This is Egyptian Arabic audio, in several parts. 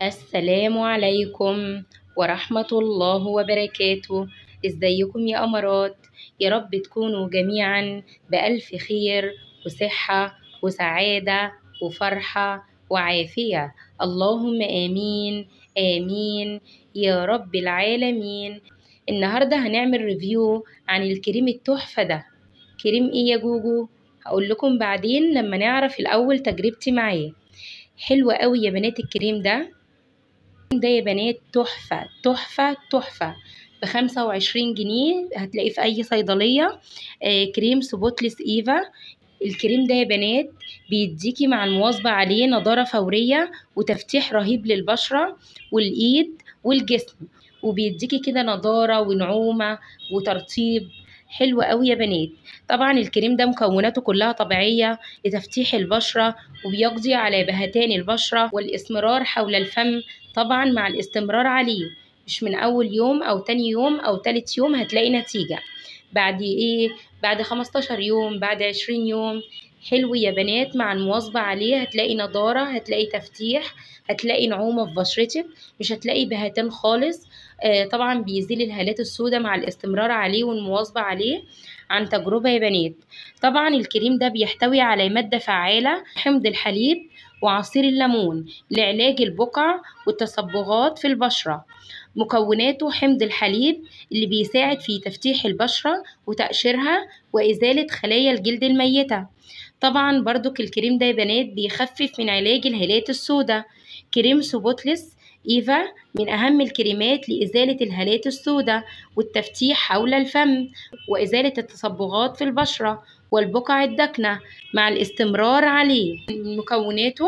السلام عليكم ورحمة الله وبركاته ازيكم يا أمارات يا رب تكونوا جميعا بألف خير وصحة وسعادة وفرحة وعافية اللهم آمين آمين يا رب العالمين النهاردة هنعمل ريفيو عن الكريم التحفة ده كريم ايه يا جوجو هقول لكم بعدين لما نعرف الأول تجربتي معاه حلو قوي يا بنات الكريم ده ده يا بنات تحفة تحفة تحفة بخمسة وعشرين جنيه هتلاقيه في أي صيدلية آه كريم سبوتلس إيفا الكريم ده يا بنات بيديكي مع المواظبة عليه نضارة فورية وتفتيح رهيب للبشرة والإيد والجسم وبيديكي كده نضارة ونعومة وترطيب حلو قوي يا بنات طبعا الكريم ده مكوناته كلها طبيعية لتفتيح البشرة وبيقضي على بهتان البشرة والإسمرار حول الفم طبعا مع الاستمرار عليه مش من أول يوم أو تاني يوم أو تالت يوم هتلاقي نتيجة بعد إيه بعد خمستاشر يوم بعد عشرين يوم حلو يا بنات مع المواظبة عليه هتلاقي نضارة هتلاقي تفتيح هتلاقي نعومة في بشرتك مش هتلاقي بهتان خالص آه طبعا بيزيل الهالات السوداء مع الاستمرار عليه والمواظبة عليه عن تجربة يا بنات طبعا الكريم ده بيحتوي على مادة فعالة حمض الحليب وعصير الليمون لعلاج البقع والتصبغات في البشرة مكوناته حمض الحليب اللي بيساعد في تفتيح البشرة وتقشيرها وإزالة خلايا الجلد الميتة طبعا برضك الكريم ده يا بنات بيخفف من علاج الهالات السوداء كريم سوبوتلس إيفا من أهم الكريمات لإزالة الهالات السوداء والتفتيح حول الفم وإزالة التصبغات في البشرة والبقع الداكنة مع الاستمرار عليه مكوناته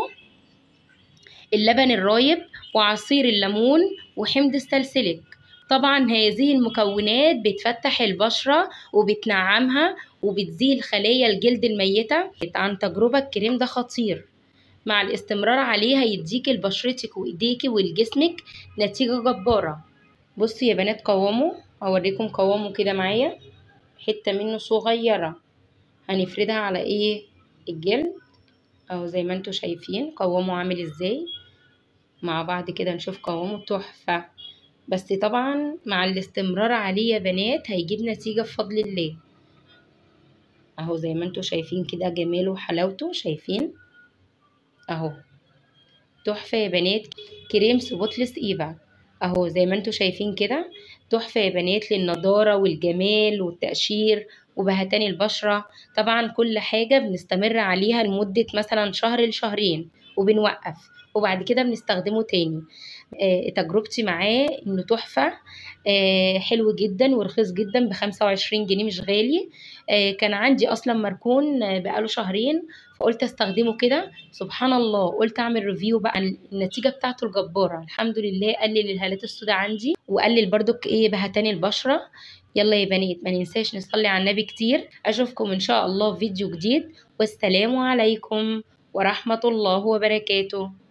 اللبن الرايب وعصير الليمون وحمض السلسلك طبعا هذه المكونات بتفتح البشرة وبتنعمها وبتزيل خلايا الجلد الميتة عن تجربة الكريم ده خطير مع الاستمرار عليه هيديكي لبشرتك وايديكي ولجسمك نتيجة جبارة بصوا يا بنات قوامه هوريكم قوامه كده معايا حتة منه صغيرة هنفردها على ايه الجلد اهو زي ما انتوا شايفين قوامه عامل ازاي مع بعض كده نشوف قوامه تحفة بس طبعا مع الاستمرار عليه يا بنات هيجيب نتيجة بفضل الله اهو زي ما انتوا شايفين كده جماله وحلاوته شايفين اهو تحفة يا بنات كريم سبوتلس ايفا اهو زي ما انتوا شايفين كده تحفة يا بنات للنضارة والجمال والتقشير وبهتان البشرة طبعا كل حاجة بنستمر عليها لمدة مثلا شهر لشهرين وبنوقف وبعد كده بنستخدمه تاني آه تجربتي معاه انه تحفة آه حلو جدا ورخيص جدا بخمسة وعشرين جنيه مش غالي آه كان عندي اصلا مركون آه بقاله شهرين فقلت استخدمه كده سبحان الله قلت اعمل ريفيو بقى النتيجة بتاعته الجبارة الحمد لله قلل الهالات السوداء عندي وقلل برضك ايه بهتان البشرة يلا يا بنات ما ننساش نصلي على النبي كتير اشوفكم ان شاء الله في فيديو جديد والسلام عليكم ورحمة الله وبركاته